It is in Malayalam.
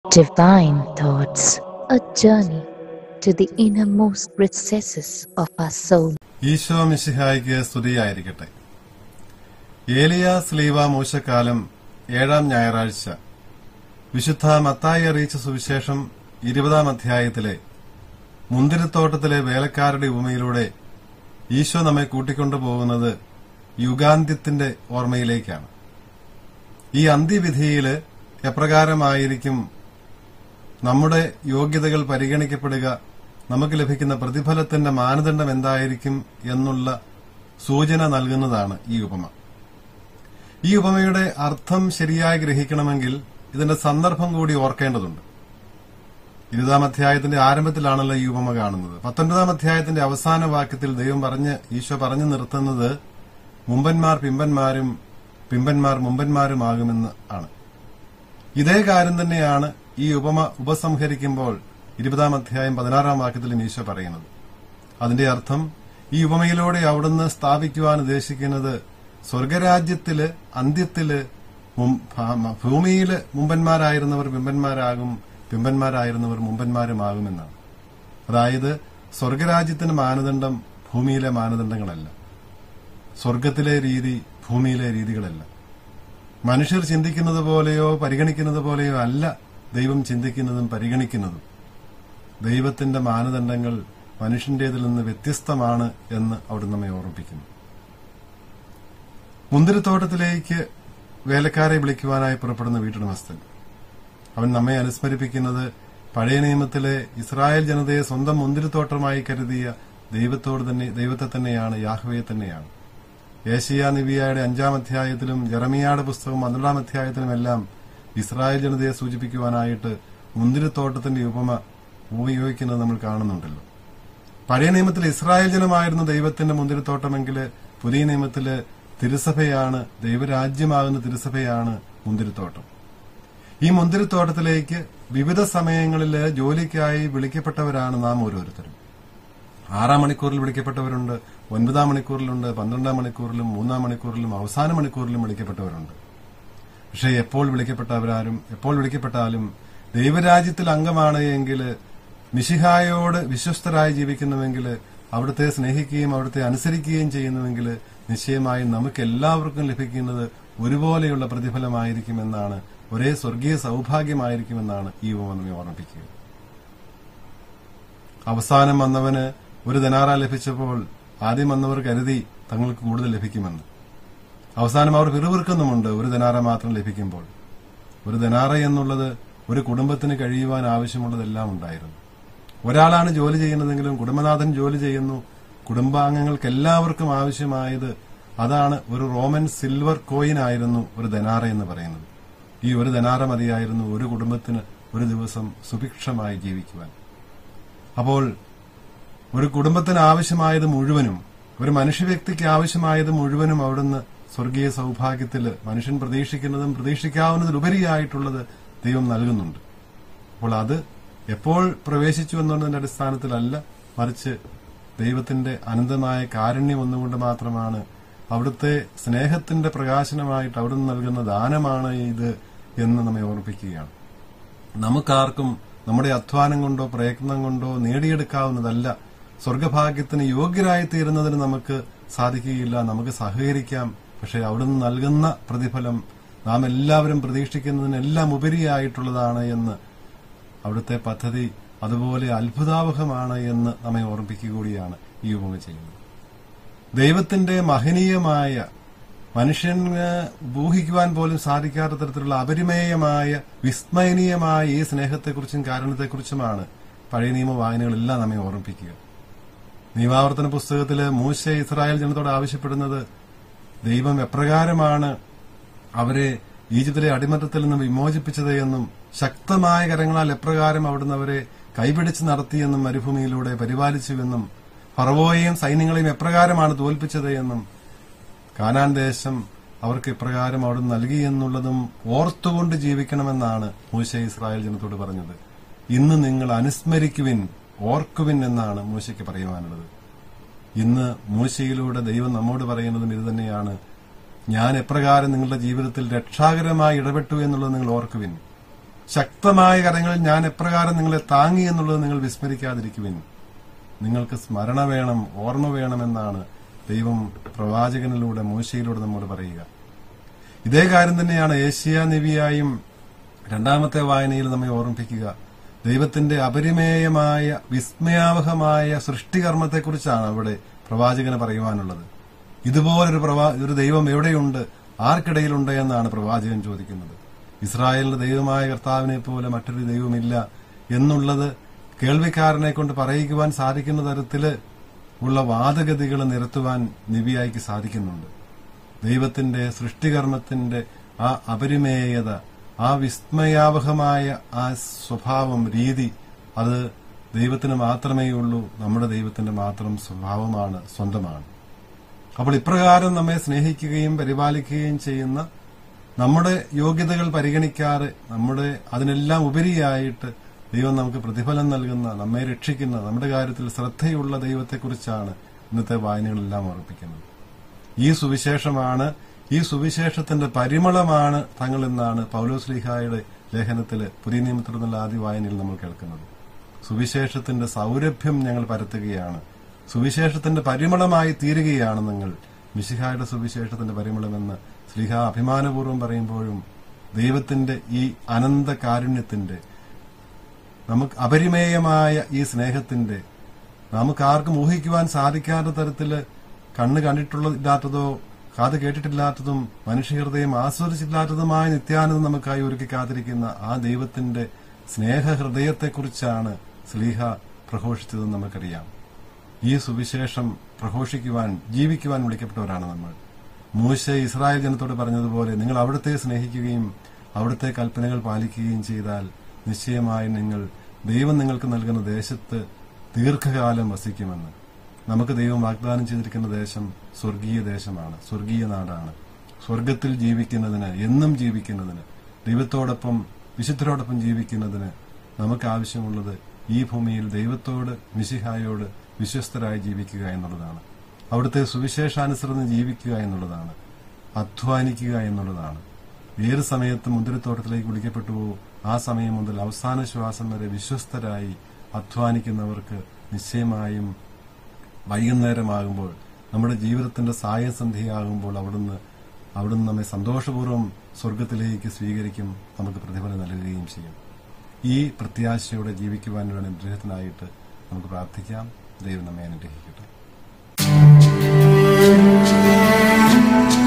Divine Thoughts, a journey to the innermost recesses of our soul. Isho മിശിഹായിക്ക് സ്തുതിയായിരിക്കട്ടെ ഏലിയ സ്ലീവ മൂശക്കാലം ഏഴാം ഞായറാഴ്ച വിശുദ്ധ മത്തായി അറിയിച്ച സുവിശേഷം ഇരുപതാം അധ്യായത്തിലെ മുന്തിരിത്തോട്ടത്തിലെ വേലക്കാരുടെ ഉപമയിലൂടെ ഈശോ നമ്മെ കൂട്ടിക്കൊണ്ടുപോകുന്നത് യുഗാന്ത്യത്തിന്റെ ഓർമ്മയിലേക്കാണ് ഈ അന്ത്യവിധിയില് എപ്രകാരമായിരിക്കും നമ്മുടെ യോഗ്യതകൾ പരിഗണിക്കപ്പെടുക നമുക്ക് ലഭിക്കുന്ന പ്രതിഫലത്തിന്റെ മാനദണ്ഡം എന്തായിരിക്കും എന്നുള്ള സൂചന നൽകുന്നതാണ് ഈ ഉപമ ഈ ഉപമയുടെ അർത്ഥം ശരിയായി ഗ്രഹിക്കണമെങ്കിൽ ഇതിന്റെ സന്ദർഭം കൂടി ഓർക്കേണ്ടതുണ്ട് ഇരുപതാം അധ്യായത്തിന്റെ ആരംഭത്തിലാണല്ലോ ഈ ഉപമ കാണുന്നത് പത്തൊൻപതാം അധ്യായത്തിന്റെ അവസാന വാക്യത്തിൽ ദൈവം പറഞ്ഞ് ഈശോ പറഞ്ഞു നിർത്തുന്നത് മുമ്പന്മാർ പിമ്പന്മാരും പിമ്പന്മാർ മുമ്പന്മാരുമാകുമെന്ന് ആണ് ഇതേ കാര്യം തന്നെയാണ് ഈ ഉപമ ഉപസംഹരിക്കുമ്പോൾ ഇരുപതാം അധ്യായം പതിനാറാം വാക്യത്തിലും ഈശോ പറയുന്നത് അതിന്റെ അർത്ഥം ഈ ഉപമയിലൂടെ അവിടുന്ന് സ്ഥാപിക്കുവാൻ ഉദ്ദേശിക്കുന്നത് സ്വർഗരാജ്യത്തില് അന്ത്യത്തില് മും- ഭ- ഭൂമിയില് മുമ്പന്മാരായിരുന്നവർ പിമ്പന്മാരാകും പിമ്പന്മാരായിരുന്നവർ മുമ്പന്മാരുമാകുമെന്നാണ് അതായത് സ്വർഗരാജ്യത്തിന് മാനദണ്ഡം ഭൂമിയിലെ മാനദണ്ഡങ്ങളല്ല സ്വർഗത്തിലെ രീതി ഭൂമിയിലെ രീതികളല്ല മനുഷ്യർ ചിന്തിക്കുന്നത് പോലെയോ പരിഗണിക്കുന്നത് പോലെയോ അല്ല ദൈവം ചിന്തിക്കുന്നതും പരിഗണിക്കുന്നതും ദൈവത്തിന്റെ മാനദണ്ഡങ്ങൾ മനുഷ്യന്റേതിൽ നിന്ന് വ്യത്യസ്തമാണ് എന്ന് അവിടെ നമ്മെ ഓർമ്മിപ്പിക്കുന്നു മുന്തിരിത്തോട്ടത്തിലേക്ക് വേലക്കാരെ വിളിക്കുവാനായി പുറപ്പെടുന്ന വീട്ടുടമസ്ഥൻ അവൻ നമ്മെ അനുസ്മരിപ്പിക്കുന്നത് പഴയ നിയമത്തിലെ ഇസ്രായേൽ ജനതയെ സ്വന്തം മുന്തിരിത്തോട്ടമായി കരുതിയ ദൈവത്തോട് തന്നെ ദൈവത്തെ തന്നെയാണ് യാഹ്വയെ തന്നെയാണ് ഏഷ്യ നിബിയയുടെ അഞ്ചാം അധ്യായത്തിലും ജെറമിയായുടെ പുസ്തകം പന്ത്രണ്ടാം അധ്യായത്തിലുമെല്ലാം ഇസ്രായേൽ ജനതയെ സൂചിപ്പിക്കുവാനായിട്ട് മുന്തിരിത്തോട്ടത്തിന്റെ ഉപമ ഉപയോഗിക്കുന്നത് നമ്മൾ കാണുന്നുണ്ടല്ലോ പഴയ നിയമത്തിൽ ഇസ്രായേൽ ജനമായിരുന്നു ദൈവത്തിന്റെ മുന്തിരിത്തോട്ടമെങ്കില് പുതിയ നിയമത്തില് തിരുസഭയാണ് ദൈവരാജ്യമാകുന്ന തിരുസഭയാണ് മുന്തിരിത്തോട്ടം ഈ മുന്തിരിത്തോട്ടത്തിലേക്ക് വിവിധ സമയങ്ങളില് ജോലിക്കായി വിളിക്കപ്പെട്ടവരാണ് നാം ഓരോരുത്തരും ആറാം മണിക്കൂറിൽ വിളിക്കപ്പെട്ടവരുണ്ട് ഒൻപതാം മണിക്കൂറിലുണ്ട് പന്ത്രണ്ടാം മണിക്കൂറിലും മൂന്നാം മണിക്കൂറിലും അവസാന മണിക്കൂറിലും വിളിക്കപ്പെട്ടവരുണ്ട് പക്ഷേ എപ്പോൾ വിളിക്കപ്പെട്ടവരാരും എപ്പോൾ വിളിക്കപ്പെട്ടാലും ദൈവരാജ്യത്തിൽ അംഗമാണ് എങ്കിൽ മിശിഹായോട് വിശ്വസ്തരായി ജീവിക്കുന്നുവെങ്കിൽ അവിടുത്തെ സ്നേഹിക്കുകയും അവിടുത്തെ അനുസരിക്കുകയും ചെയ്യുന്നുവെങ്കിൽ നിശ്ചയമായും നമുക്ക് എല്ലാവർക്കും ലഭിക്കുന്നത് ഒരുപോലെയുള്ള പ്രതിഫലമായിരിക്കുമെന്നാണ് ഒരേ സ്വർഗീയ സൗഭാഗ്യമായിരിക്കുമെന്നാണ് ഈ ഉപമ നമ്മെ ഓർമ്മിപ്പിക്കുക അവസാനം വന്നവന് ഒരു ധനാറ ലഭിച്ചപ്പോൾ ആദ്യം വന്നവർ കരുതി തങ്ങൾക്ക് കൂടുതൽ ലഭിക്കുമെന്ന് അവസാനം അവർ പിറുവിറുക്കുന്നുമുണ്ട് ഒരു ധനാറ മാത്രം ലഭിക്കുമ്പോൾ ഒരു ധനാറ എന്നുള്ളത് ഒരു കുടുംബത്തിന് കഴിയുവാൻ ആവശ്യമുള്ളതെല്ലാം ഉണ്ടായിരുന്നു ഒരാളാണ് ജോലി ചെയ്യുന്നതെങ്കിലും കുടുംബനാഥൻ ജോലി ചെയ്യുന്നു കുടുംബാംഗങ്ങൾക്ക് എല്ലാവർക്കും ആവശ്യമായത് അതാണ് ഒരു റോമൻ സിൽവർ കോയിൻ ആയിരുന്നു ഒരു ധനാറ എന്ന് പറയുന്നത് ഈ ഒരു ധനാറ മതിയായിരുന്നു ഒരു കുടുംബത്തിന് ഒരു ദിവസം സുഭിക്ഷമായി ജീവിക്കുവാൻ അപ്പോൾ ഒരു കുടുംബത്തിന് ആവശ്യമായത് മുഴുവനും ഒരു മനുഷ്യ വ്യക്തിക്ക് ആവശ്യമായത് മുഴുവനും അവിടുന്ന് സ്വർഗീയ സൗഭാഗ്യത്തിൽ മനുഷ്യൻ പ്രതീക്ഷിക്കുന്നതും പ്രതീക്ഷിക്കാവുന്നതിലുപരിയായിട്ടുള്ളത് ദൈവം നൽകുന്നുണ്ട് അപ്പോൾ അത് എപ്പോൾ പ്രവേശിച്ചു എന്നുള്ളതിന്റെ അടിസ്ഥാനത്തിലല്ല മറിച്ച് ദൈവത്തിന്റെ അനന്തമായ കാരുണ്യം ഒന്നുകൊണ്ട് മാത്രമാണ് അവിടുത്തെ സ്നേഹത്തിന്റെ പ്രകാശനമായിട്ട് അവിടുന്ന് നൽകുന്ന ദാനമാണ് ഇത് എന്ന് നമ്മെ ഓർമ്മിപ്പിക്കുകയാണ് നമുക്കാർക്കും നമ്മുടെ അധ്വാനം കൊണ്ടോ പ്രയത്നം കൊണ്ടോ നേടിയെടുക്കാവുന്നതല്ല സ്വർഗഭാഗ്യത്തിന് യോഗ്യരായി തീരുന്നതിന് നമുക്ക് സാധിക്കുകയില്ല നമുക്ക് സഹകരിക്കാം പക്ഷെ അവിടുന്ന് നൽകുന്ന പ്രതിഫലം നാം എല്ലാവരും പ്രതീക്ഷിക്കുന്നതിനെല്ലാം ഉപരിയായിട്ടുള്ളതാണ് എന്ന് അവിടുത്തെ പദ്ധതി അതുപോലെ അത്ഭുതാവഹമാണ് എന്ന് നമ്മെ ഓർമ്മിപ്പിക്കുക കൂടിയാണ് ഈ ഉപമ ചെയ്യുന്നത് ദൈവത്തിന്റെ മഹനീയമായ മനുഷ്യന് ഊഹിക്കുവാൻ പോലും സാധിക്കാത്ത തരത്തിലുള്ള അപരിമേയമായ വിസ്മയനീയമായ ഈ സ്നേഹത്തെക്കുറിച്ചും കാരണത്തെക്കുറിച്ചുമാണ് പഴയ നിയമ വായനകളെല്ലാം നമ്മെ ഓർമ്മിപ്പിക്കുക നിയമാവർത്തന പുസ്തകത്തില് മൂശ ഇസ്രായേൽ ജനത്തോട് ആവശ്യപ്പെടുന്നത് ദൈവം എപ്രകാരമാണ് അവരെ ഈജിപ്തിലെ അടിമത്തത്തിൽ നിന്ന് വിമോചിപ്പിച്ചത് എന്നും ശക്തമായ കരങ്ങളാൽ എപ്രകാരം അവിടുന്ന് അവരെ കൈപിടിച്ച് നടത്തിയെന്നും മരുഭൂമിയിലൂടെ പരിപാലിച്ചുവെന്നും ഫറവോയെയും സൈന്യങ്ങളെയും എപ്രകാരമാണ് തോൽപ്പിച്ചത് എന്നും കാനാൻ ദേശം അവർക്ക് ഇപ്രകാരം അവിടുന്ന് നൽകി എന്നുള്ളതും ഓർത്തുകൊണ്ട് ജീവിക്കണമെന്നാണ് മൂശ ഇസ്രായേൽ ജനത്തോട് പറഞ്ഞത് ഇന്ന് നിങ്ങൾ അനുസ്മരിക്കുവിൻ ഓർക്കുവിൻ എന്നാണ് മൂശയ്ക്ക് പറയുവാനുള്ളത് ഇന്ന് മൂശയിലൂടെ ദൈവം നമ്മോട് പറയുന്നതും ഇത് തന്നെയാണ് ഞാൻ എപ്രകാരം നിങ്ങളുടെ ജീവിതത്തിൽ രക്ഷാകരമായി ഇടപെട്ടു എന്നുള്ളത് നിങ്ങൾ ഓർക്കുവിൻ ശക്തമായ കരങ്ങളിൽ ഞാൻ എപ്രകാരം നിങ്ങളെ താങ്ങി എന്നുള്ളത് നിങ്ങൾ വിസ്മരിക്കാതിരിക്കുവിൻ നിങ്ങൾക്ക് സ്മരണ വേണം ഓർമ്മ വേണമെന്നാണ് ദൈവം പ്രവാചകനിലൂടെ മോശയിലൂടെ നമ്മോട് പറയുക ഇതേ കാര്യം തന്നെയാണ് ഏഷ്യ നിവിയായും രണ്ടാമത്തെ വായനയിൽ നമ്മെ ഓർമ്മിപ്പിക്കുക ദൈവത്തിന്റെ അപരിമേയമായ വിസ്മയാവഹമായ സൃഷ്ടികർമ്മത്തെക്കുറിച്ചാണ് അവിടെ പ്രവാചകന് പറയുവാനുള്ളത് ഇതുപോലൊരു പ്രവാ ഒരു ദൈവം എവിടെയുണ്ട് ആർക്കിടയിലുണ്ട് എന്നാണ് പ്രവാചകൻ ചോദിക്കുന്നത് ഇസ്രായേലിന്റെ ദൈവമായ കർത്താവിനെ പോലെ മറ്റൊരു ദൈവമില്ല എന്നുള്ളത് കേൾവിക്കാരനെ കൊണ്ട് പറയിക്കുവാൻ സാധിക്കുന്ന തരത്തില് ഉള്ള വാദഗതികൾ നിരത്തുവാൻ നിബിയായിക്ക് സാധിക്കുന്നുണ്ട് ദൈവത്തിന്റെ സൃഷ്ടികർമ്മത്തിന്റെ ആ അപരിമേയത ആ വിസ്മയാവഹമായ ആ സ്വഭാവം രീതി അത് ദൈവത്തിന് മാത്രമേ ഉള്ളൂ നമ്മുടെ ദൈവത്തിന്റെ മാത്രം സ്വഭാവമാണ് സ്വന്തമാണ് അപ്പോൾ ഇപ്രകാരം നമ്മെ സ്നേഹിക്കുകയും പരിപാലിക്കുകയും ചെയ്യുന്ന നമ്മുടെ യോഗ്യതകൾ പരിഗണിക്കാതെ നമ്മുടെ അതിനെല്ലാം ഉപരിയായിട്ട് ദൈവം നമുക്ക് പ്രതിഫലം നൽകുന്ന നമ്മെ രക്ഷിക്കുന്ന നമ്മുടെ കാര്യത്തിൽ ശ്രദ്ധയുള്ള ദൈവത്തെക്കുറിച്ചാണ് ഇന്നത്തെ വായനകളെല്ലാം ഓർപ്പിക്കുന്നത് ഈ സുവിശേഷമാണ് ഈ സുവിശേഷത്തിന്റെ പരിമളമാണ് തങ്ങൾ എന്നാണ് പൗലോസ്ലിഹായുടെ ലേഖനത്തില് പുതിയ നിയമത്തിൽ നിന്നുള്ള ആദ്യ വായനയിൽ നമ്മൾ കേൾക്കുന്നത് സുവിശേഷത്തിന്റെ സൗരഭ്യം ഞങ്ങൾ പരത്തുകയാണ് സുവിശേഷത്തിന്റെ പരിമളമായി തീരുകയാണ് നിങ്ങൾ മിശിഹായുടെ സുവിശേഷത്തിന്റെ പരിമളമെന്ന് ശ്രീഹ അഭിമാനപൂർവ്വം പറയുമ്പോഴും ദൈവത്തിന്റെ ഈ അനന്ത കാരുണ്യത്തിന്റെ നമുക്ക് അപരിമേയമായ ഈ സ്നേഹത്തിന്റെ നമുക്ക് ആർക്കും ഊഹിക്കുവാൻ സാധിക്കാത്ത തരത്തില് കണ്ണ് കണ്ടിട്ടുള്ളതില്ലാത്തതോ കാത് കേട്ടിട്ടില്ലാത്തതും മനുഷ്യഹൃദയം ആസ്വദിച്ചിട്ടില്ലാത്തതുമായ നിത്യാനന്ദം നമുക്കായി ഒരുക്കി കാത്തിരിക്കുന്ന ആ ദൈവത്തിന്റെ സ്നേഹഹൃദയത്തെക്കുറിച്ചാണ് സ്ലീഹ പ്രഘോഷിച്ചതെന്ന് നമുക്കറിയാം ഈ സുവിശേഷം പ്രഘോഷിക്കുവാൻ ജീവിക്കുവാൻ വിളിക്കപ്പെട്ടവരാണ് നമ്മൾ മൂശ ഇസ്രായേൽ ജനത്തോട് പറഞ്ഞതുപോലെ നിങ്ങൾ അവിടുത്തെ സ്നേഹിക്കുകയും അവിടുത്തെ കൽപ്പനകൾ പാലിക്കുകയും ചെയ്താൽ നിശ്ചയമായും നിങ്ങൾ ദൈവം നിങ്ങൾക്ക് നൽകുന്ന ദേശത്ത് ദീർഘകാലം വസിക്കുമെന്ന് നമുക്ക് ദൈവം വാഗ്ദാനം ചെയ്തിരിക്കുന്ന ദേശം സ്വർഗീയ ദേശമാണ് സ്വർഗീയ നാടാണ് സ്വർഗത്തിൽ ജീവിക്കുന്നതിന് എന്നും ജീവിക്കുന്നതിന് ദൈവത്തോടൊപ്പം വിശുദ്ധരോടൊപ്പം ജീവിക്കുന്നതിന് നമുക്ക് ആവശ്യമുള്ളത് ഈ ഭൂമിയിൽ ദൈവത്തോട് മിശിഹായോട് വിശ്വസ്തരായി ജീവിക്കുക എന്നുള്ളതാണ് അവിടുത്തെ സുവിശേഷാനുസൃതം ജീവിക്കുക എന്നുള്ളതാണ് അധ്വാനിക്കുക എന്നുള്ളതാണ് ഏത് സമയത്ത് മുന്തിരിത്തോട്ടത്തിലേക്ക് വിളിക്കപ്പെട്ടുവോ ആ സമയം മുതൽ അവസാന ശ്വാസം വരെ വിശ്വസ്തരായി അധ്വാനിക്കുന്നവർക്ക് നിശ്ചയമായും വൈകുന്നേരമാകുമ്പോൾ നമ്മുടെ ജീവിതത്തിന്റെ സായസന്ധിയാകുമ്പോൾ അവിടുന്ന് അവിടുന്ന് നമ്മെ സന്തോഷപൂർവ്വം സ്വർഗത്തിലേക്ക് സ്വീകരിക്കും നമുക്ക് പ്രതിഫലം നൽകുകയും ചെയ്യും ഈ പ്രത്യാശയോടെ ജീവിക്കുവാനുള്ള അനുഗ്രഹത്തിനായിട്ട് നമുക്ക് പ്രാർത്ഥിക്കാം ദൈവം നമ്മെ അനുഗ്രഹിക്കട്ടെ